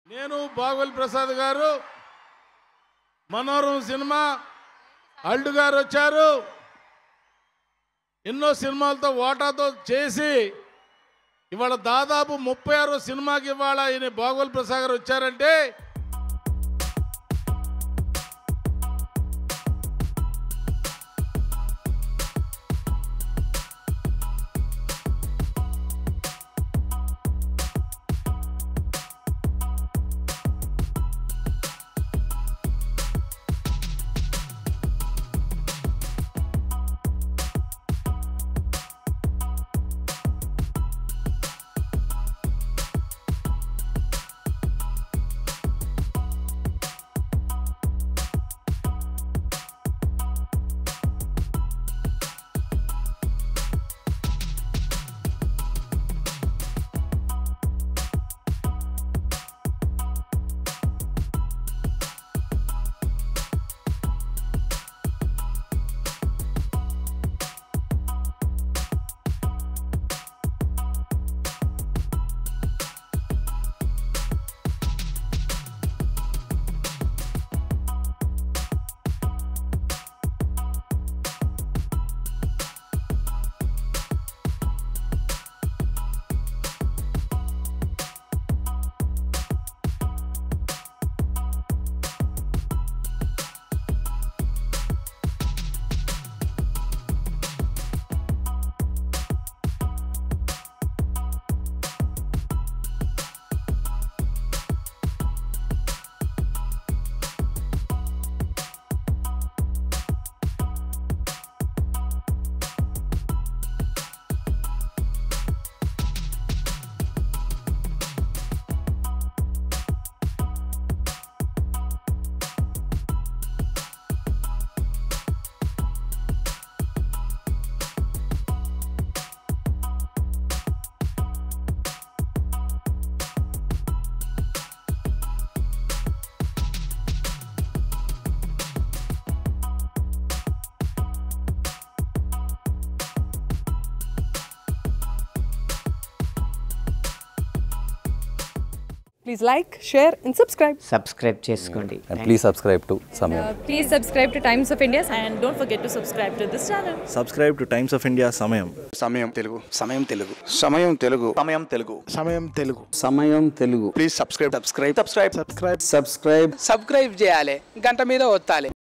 నేను బాగోలి ప్రసాద్ గారు మనోరం సినిమా అల్లు గారు వచ్చారు ఎన్నో సినిమాలతో ఓటాతో చేసి ఇవాళ దాదాపు ముప్పై ఆరో సినిమాకి ఇవాళ ఈయన బాగోలి ప్రసాద్ గారు వచ్చారంటే Please like, share, and subscribe. Subscribe చేసుకోండి and please subscribe to Samyam. Please subscribe to Times of India. and don't forget to subscribe to this channel. Subscribe to Times of India Samayam Samayam Telugu Samayam Telugu Samayam Telugu Samayam Telugu Samayam Telugu Samayam Telugu please subscribe subscribe subscribe subscribe subscribe subscribe చేయాలి గంట మీద ఒత్తాలి